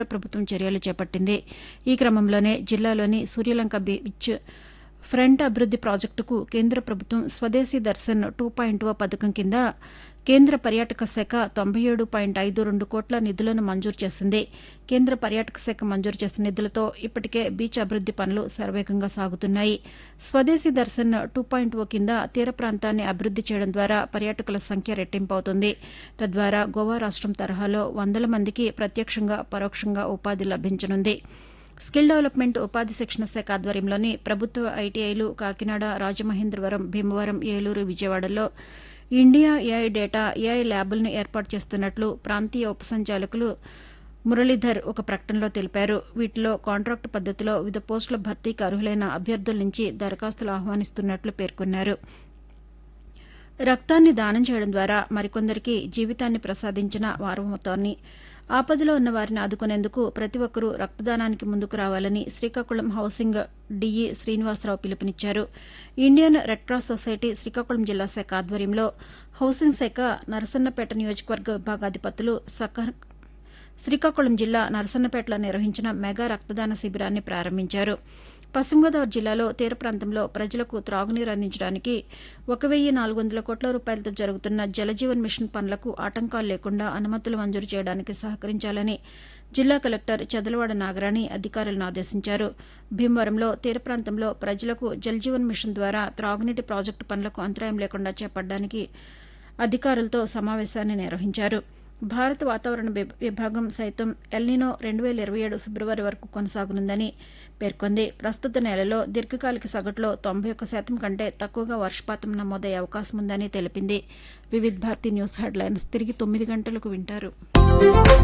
ప్రభుత్వం చర్యలు చేపట్టింది ఈ క్రమంలోనే జిల్లాలోని సూర్యలంక బీచ్ ఫ్రంట్ అభివృద్ది ప్రాజెక్టుకు కేంద్ర ప్రభుత్వం స్వదేశీ దర్శన్ టూ పాయింట్ ఓ పథకం కింద కేంద్ర పర్యాటక శాఖ తొంభై ఏడు పాయింట్ ఐదు రెండు కోట్ల నిధులను మంజూరు చేసింది కేంద్ర పర్యాటక శాఖ మంజూరు చేసిన నిధులతో ఇప్పటికే బీచ్ అభివృద్ది పనులు శరవేగంగా సాగుతున్నాయి స్వదేశీ దర్శన్ టూ పాయింట్ ఓ కింద తీర ప్రాంతాన్ని అభివృద్ది చేయడం ద్వారా పర్యాటకుల సంఖ్య రెట్టింపు అవుతుంది తద్వారా గోవా రాష్టం తరహాలో వందల మందికి ప్రత్యక్షంగా పరోక్షంగా ఉపాధి లభించనుంది స్కిల్ డెవలప్మెంట్ ఉపాధి శిక్షణ శాఖ ఆధ్వర్యంలోని ప్రభుత్వ ఐటీఐలు కాకినాడ రాజమహేంద్రవరం భీమవరం ఏలూరు విజయవాడలో ఇండియా ఏఐ డేటా ఏఐ ల్యాబులను ఏర్పాటు చేస్తున్నట్లు ప్రాంతీయ ఉపసంచాలకులు మురళీధర్ ఒక ప్రకటనలో తెలిపారు వీటిలో కాంట్రాక్టు పద్దతిలో వివిధ పోస్టుల భర్తీకి అర్హులైన అభ్యర్థుల నుంచి దరఖాస్తులు ఆహ్వానిస్తున్నట్లు పేర్కొన్నారు రక్తాన్ని దానం చేయడం ద్వారా మరికొందరికి జీవితాన్ని ప్రసాదించిన వారమవుతోంది ఆపదలో ఉన్న వారిని ఆదుకునేందుకు ప్రతి ఒక్కరూ రక్తదానానికి ముందుకు రావాలని శ్రీకాకుళం హౌసింగ్ డీఈ శ్రీనివాసరావు పిలుపునిచ్చారు Indian Red Cross Society Srikakulam జిల్లా శాఖ ఆధ్వర్యంలో హౌసింగ్ శాఖ నరసన్నపేట నియోజకవర్గ విభాగాధిపతులు సకర్ శ్రీకాకుళం జిల్లా నరసన్నపేటలో నిర్వహించిన మెగా రక్తదాన శిబిరాన్ని ప్రారంభించారు పశ్చిమ గోదావరి జిల్లాలో తీర ప్రాంతంలో ప్రజలకు త్రాగునీరు అందించడానికి ఒక వెయ్యి నాలుగు వందల కోట్ల రూపాయలతో జరుగుతున్న జలజీవన్ మిషన్ పనులకు ఆటంకాలు లేకుండా అనుమతులు మంజూరు చేయడానికి సహకరించాలని జిల్లా కలెక్టర్ చదలవాడ నాగరాణి అధికారులను ఆదేశించారు భీమవరంలో తీర ప్రాంతంలో ప్రజలకు జలజీవన్ మిషన్ ద్వారా త్రాగునీటి ప్రాజెక్టు పనులకు అంతరాయం లేకుండా చేపట్టడానికి అధికారులతో సమావేశాన్ని నిర్వహించారు భారత వాతావరణ విభాగం సైతం ఎల్నినో రెండు వేల ఇరవై ఏడు ఫిబ్రవరి వరకు కొనసాగనుందని పేర్కొంది ప్రస్తుత నెలలో దీర్ఘకాలిక సగటులో తొంభై ఒక్క శాతం కంటే తక్కువగా వర్షపాతం నమోదయ్యే అవకాశం ఉందని తెలిపింది వివిధ్ భారతి న్యూస్ హెడ్లైన్స్ తిరిగి తొమ్మిది గంటలకు వింటారు